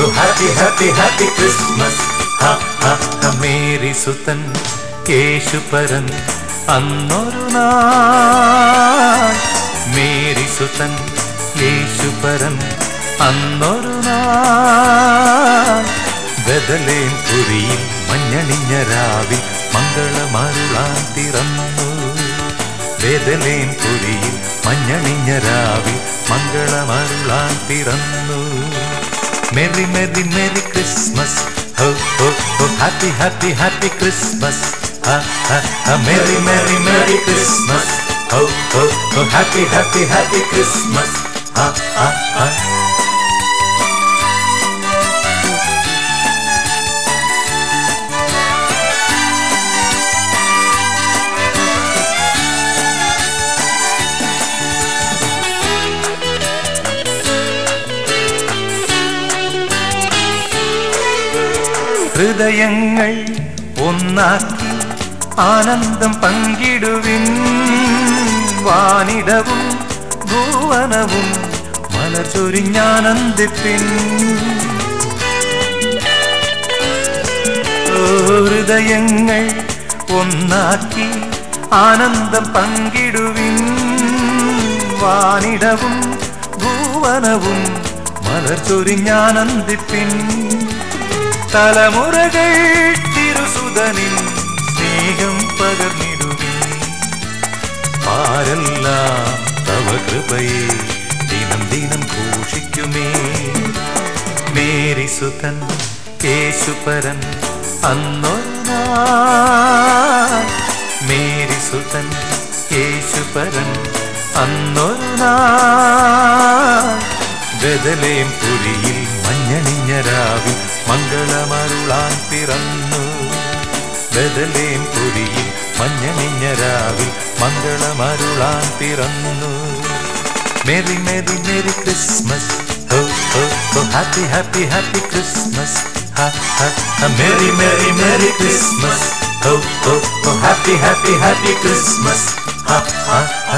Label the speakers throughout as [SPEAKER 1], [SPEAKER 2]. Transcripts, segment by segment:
[SPEAKER 1] oh, happy, happy, happy Christmas. Ha, ha, ha, Mary സുതൻ കേശുപരൻ അന്നൊരു നാൾ മേരി സുതൻ യേശുപരൻ അന്നൊരു നാൾ ബദലേം പുരിയിൽ മഞ്ഞണിഞ്ഞ രാവിൽ മംഗളമരുളാൻ തിറന്നു ബദലേം പുരിയിൽ മഞ്ഞണിഞ്ഞ രാവിൽ മംഗളമരുളാൻ തിറന്നു merry merry merry Christmas ho ho ho happy happy happy Christmas merry merry merry Christmas ho ho ho happy happy happy Christmas ഹൃദയങ്ങൾ ഒന്നാക്കി ആനന്ദം പങ്കിടുവിൻ വാനിടവും ഭുവനവും മലർ ചൊരിഞ്ഞാനന്ദിപ്പിൻ ഓ, ഹൃദയങ്ങൾ ഒന്നാക്കി ആനന്ദം പങ്കിടുവിൻ വാനിടവും ഭുവനവും മലർ ചൊരിഞ്ഞാനന്ദിപ്പിൻ തലമുറകൾ തിരുസുതനിൽ സ്നേഹം പകർന്നിടുമേ ആരെല്ലാം തവ കൃപയെ ദിനം ദിനം ഘോഷിക്കുമേ മേരി സുതൻ കേശുപരൻ അന്നൊരു നാൾ മേരി സുതൻ കേശുപരൻ അന്നൊരു നാൾ ബദലേം പുരിയിൽ മഞ്ഞണിഞ്ഞ രാവിൽ മംഗളമരുളാൻ പിറന്നു ബദലേം പുരിയിൽ മഞ്ഞണിഞ്ഞ രാവിൽ മംഗളമരുളാൻ പിറന്നു Maria merry merry Christmas ho ho ho happy happy happy Christmas merry merry merry Christmas ho ho ho happy happy happy Christmas ha ha ha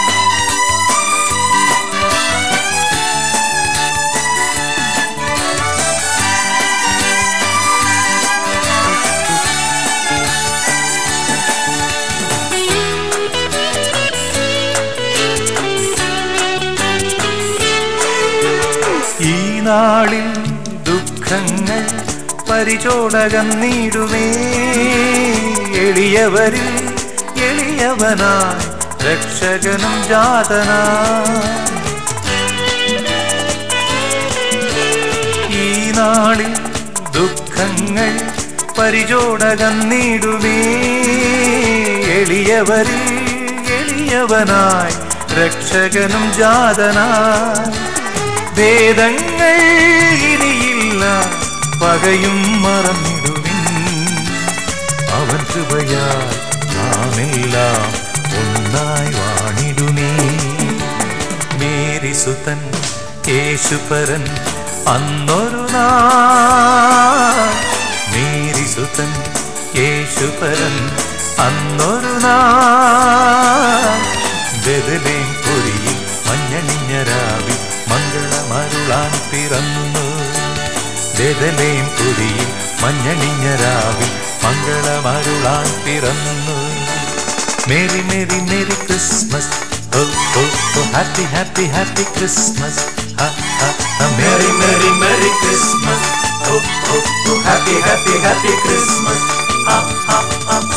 [SPEAKER 1] ഈ നാളിൽ ദുഃഖങ്ങൾ പരിചോടകന്നിടുമേ എളിയവരിൽ എളിയവനായി രക്ഷകനും ജാതനായി ഈ നാളിൽ ദുഃഖങ്ങൾ പരിചോടകന്നിടുമേ എളിയവരിൽ എളിയവനായി രക്ഷകനും ജാതനായി ഭേദങ്ങൾ ഇനിയില്ല പകയും മറന്നിടുവിൻ അവൻ കൃപയാൽ നാമെല്ലാം ഒന്നായി വാണിടുമേ മേരി സുതൻ കേശുപരൻ അന്നൊരു നാൾ മേരി സുതൻ കേശുപരൻ അന്നൊരു നാൾ ബദലേം പൊരിയിൽ മഞ്ഞണിഞ്ഞ രാവിൽ മംഗളമരുളാൻ പിറന്നു ബദലേം പൊരിയിൽ മഞ്ഞണിഞ്ഞ രാവിൽ മംഗളമരുളാൻ പിറന്നു merry merry merry Christmas oh oh oh happy happy happy Christmas merry merry merry Christmas oh oh oh happy happy happy Christmas